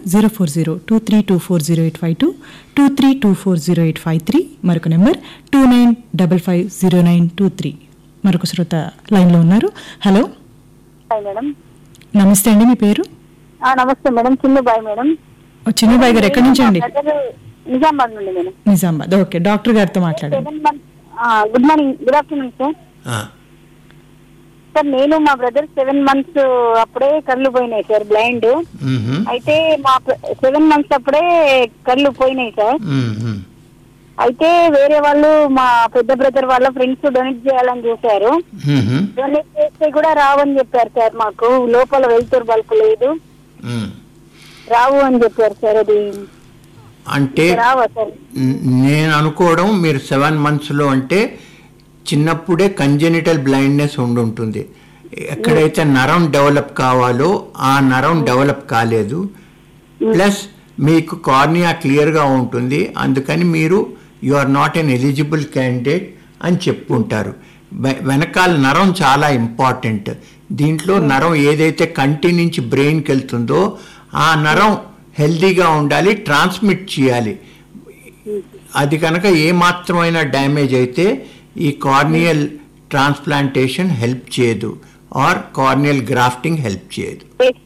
Zero four zero two three two four zero eight five two two three two four zero eight five three మరొక number two nine double five zero nine two three మరొక శ్రోత లైన్లో ఉన్నారు hello hi madam నమస్తే అండి మీ పేరు ఆ, నమస్తే మేడం చిన్నబాయ్ మేడం ఓ, చిన్నబాయ్ గారు ఎక్కడి నుంచి అండి మా brother నిజామాబాద్ నుండి మేడం నిజామాబాద్ ఓకే డాక్టర్ గారితో మాట్లాడండి seven month good morning good afternoon sir ఆ, సార్ నేను మా బ్రదర్ సెవెన్ మంత్స్ అప్పుడే కళ్ళు పోయినాయి సార్ బ్లైండ్ మ్మ్హ్మ్, అయితే మా సెవెన్ మంత్స్ అప్పుడే కళ్ళు పోయినాయి సార్ మ్మ్హ్మ్, అయితే వేరే వాళ్ళు మా పెద్ద బ్రదర్ వాళ్ళ ఫ్రెండ్స్ డొనేట్ చేయాలని చూశారు మ్మ్హ్మ్, డొనేట్ చేస్తే కూడా రావని చెప్పారు సార్ మాకు లోపల వెళ్తురు బల్బ్ లేదు మ్మ్. రావు అని చెప్పారు సార్ అది అంటే రావా సార్ న్- నేను అనుకోవడం మీరు సెవెన్ మంత్స్లో అంటే చిన్నప్పుడే కంజెనిటల్ బ్లైండ్నెస్ ఉండుంటుంది ఎక్కడైతే నరం డెవలప్ కావాలో ఆ నరం డెవలప్ కాలేదు ప్లస్ మీకు కార్నియా క్లియర్గా ఉంటుంది అందుకని మీరు you are not an eligible candidate అని చెప్పుకుంటారు వె- వెనకాల నరం చాలా ఇంపార్టెంట్ దీంట్లో నరం ఏదైతే కంటి నుంచి బ్రెయిన్కి వెళ్తుందో ఆ నరం హెల్దీగా ఉండాలి ట్రాన్స్మిట్ చేయాలి అది కనుక ఏమాత్రమైన డ్యామేజ్ అయితే ఈ కార్నియల్ ట్రాన్స్ప్లాంటేషన్ హెల్ప్ చేయదు ఆర్ కార్నియల్ గ్రాఫ్టింగ్ హెల్ప్ చేయదు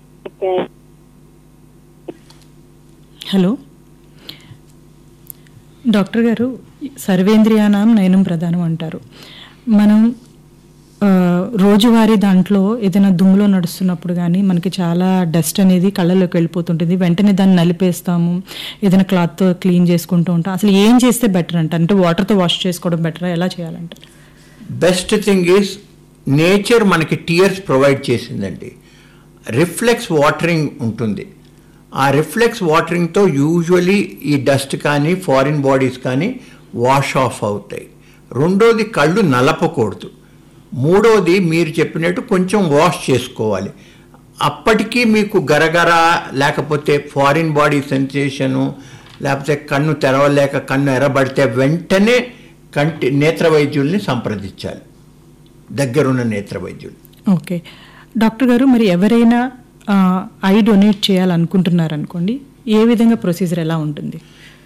హలో డాక్టర్ గారు సర్వేంద్రియానాం నయనం ప్రధానం అంటారు మనం ఆ, రోజువారీ దాంట్లో ఏదైనా దుమ్ములో నడుస్తున్నప్పుడు కానీ మనకి చాలా డస్ట్ అనేది కళ్ళలోకి వెళ్ళిపోతుంటుంది వెంటనే దాన్ని నలిపేస్తాము ఏదైనా క్లాత్తో క్లీన్ చేసుకుంటూ ఉంటాం అసలు ఏం చేస్తే బెటర్ అంట అంటే వాటర్తో వాష్ చేసుకోవడం బెటరా ఎలా చేయాలంటే బెస్ట్ థింగ్ ఈస్ నేచర్ మనకి టీయర్స్ ప్రొవైడ్ చేసిందండి రిఫ్లెక్స్ వాటరింగ్ ఉంటుంది ఆ రిఫ్లెక్స్ వాటరింగ్తో యూజువలీ ఈ డస్ట్ కానీ ఫారిన్ బాడీస్ కానీ వాష్ ఆఫ్ అవుతాయి రెండోది కళ్ళు నలపకూడదు మూడోది మీరు చెప్పినట్టు కొంచెం వాష్ చేసుకోవాలి అప్పటికీ మీకు గరగర లేకపోతే ఫారిన్ బాడీ సెన్సేషను లేకపోతే కన్ను తెరవలేక కన్ను ఎర్రబడితే వెంటనే కంటి నేత్ర వైద్యుల్ని సంప్రదించాలి దగ్గరున్న నేత్ర వైద్యులు ఓకే డాక్టర్ గారు మరి ఎవరైనా ఆ, ఐ డొనేట్ చేయాలనుకుంటున్నారు అనుకోండి ఏ విధంగా ప్రొసీజర్ ఎలా ఉంటుంది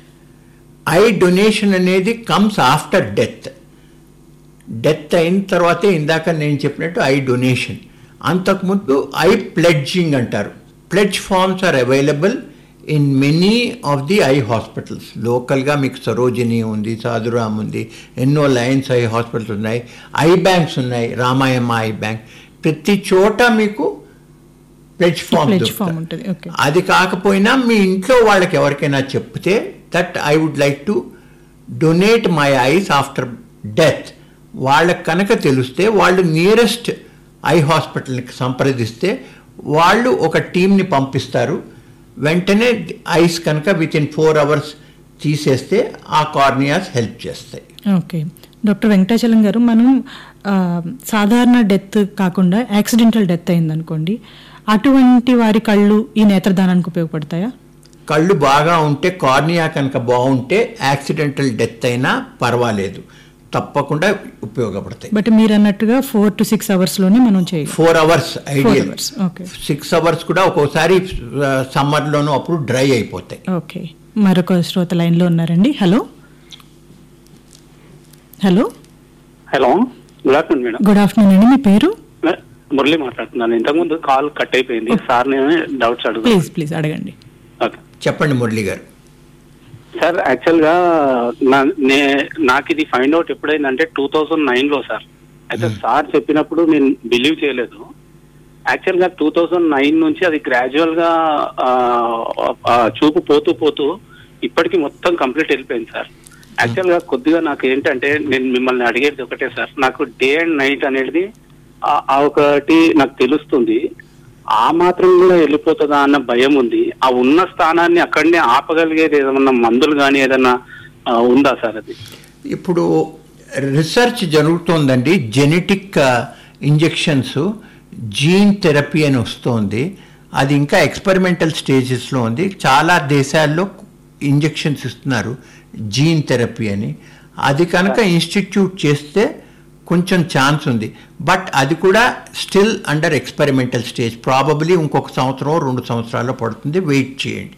ఐ డొనేషన్ అనేది కమ్స్ ఆఫ్టర్ డెత్ డెత్ అయిన తర్వాతే ఇందాక నేను చెప్పినట్టు ఐ డొనేషన్ అంతకుముందు ఐ ప్లెడ్జింగ్ అంటారు pledge forms are available in many of the eye hospitals లోకల్గా మీకు సరోజిని ఉంది సాధురామ్ ఉంది ఎన్నో లయన్స్ ఐ హాస్పిటల్స్ ఉన్నాయి ఐ బ్యాంక్స్ ఉన్నాయి రామాయమ్మ ఐ బ్యాంక్ ప్రతి చోట మీకు ప్లెడ్జ్ ఫామ్ Pledge form ఉంటుంది, okay. అది కాకపోయినా మీ ఇంట్లో వాళ్ళకి ఎవరికైనా చెప్తే that I would like to donate my eyes after death వాళ్ళకి కనుక తెలిస్తే వాళ్ళు నియరెస్ట్ ఐ హాస్పిటల్కి సంప్రదిస్తే వాళ్ళు ఒక టీంని పంపిస్తారు వెంటనే ఐస్ కనుక విత్ ఇన్ ఫోర్ అవర్స్ తీసేస్తే ఆ కార్నియాస్ హెల్ప్ చేస్తాయి ఓకే డాక్టర్ వెంకటాచలం గారు మనం ఆ, సాధారణ డెత్ కాకుండా యాక్సిడెంటల్ డెత్ అయిందనుకోండి అటువంటి వారి కళ్ళు ఈ నేత్రదానానికి ఉపయోగపడతాయా కళ్ళు బాగా ఉంటే కార్నియా కనుక బాగుంటే యాక్సిడెంటల్ డెత్ అయినా పర్వాలేదు తప్పకుండా ఉపయోగపడతాయి బట్ మీరు అన్నట్టుగా ఫోర్ టు సిక్స్ అవర్స్లోనే మనం చేయాలి four hours ideal hours, okay. Six hours కూడా ఒక్కోసారి సమ్మర్లోనూ అప్పుడు డ్రై అయిపోతాయి ఓకే మరొక శ్రోత లైన్లో ఉన్నారండి hello hello hello good afternoon madam good afternoon అండి మీ పేరు మే- మురళి మాట్లాడుతున్నాను ఇంతకుముందు కాల్ కట్ అయిపోయింది సార్ నేను డౌట్స్ అడుగు ప్లీజ్ ప్లీజ్ అడగండి ఓకే చెప్పండి మురళి గారు సార్ యాక్చువల్ గా నా- నే- నాకు ఇది ఫైండ్ అవుట్ ఎప్పుడైందంటే టూ థౌజండ్ నైన్ లో సార్ అయితే సార్ చెప్పినప్పుడు నేను బిలీవ్ చేయలేదు యాక్చువల్ గా టూ థౌజండ్ నైన్ నుంచి అది గ్రాడ్యువల్ గా ఆ, ఆ, చూపు పోతూ పోతూ ఇప్పటికి మొత్తం కంప్లీట్ వెళ్ళిపోయింది సార్ యాక్చువల్ గా కొద్దిగా నాకు ఏంటంటే నేను మిమ్మల్ని అడిగేది ఒకటే సార్ నాకు డే అండ్ నైట్ అనేది ఆ- ఆ ఒకటి నాకు తెలుస్తుంది ఆ మాత్రం కూడా వెళ్ళిపోతుందా అన్న భయం ఉంది ఆ ఉన్న స్థానాన్ని అక్కడనే ఆపగలిగేది ఏదన్నా మందులు కానీ ఏదన్నా ఆ, ఉందా సార్ అది ఇప్పుడు రీసెర్చ్ జరుగుతోందండి జెనెటిక్ ఇంజెక్షన్స్ జీన్ థెరపీ అని వస్తోంది అది ఇంకా ఎక్స్పెరిమెంటల్ స్టేజెస్లో ఉంది చాలా దేశాల్లో ఇంజెక్షన్స్ ఇస్తున్నారు జీన్ థెరపీ అని అది కనుక ఇన్స్టిట్యూట్ చేస్తే కొంచెం ఛాన్స్ ఉంది బట్ అది కూడా still under experimental stage probably ఇంకొక సంవత్సరం రెండు సంవత్సరాల్లో పడుతుంది వెయిట్ చేయండి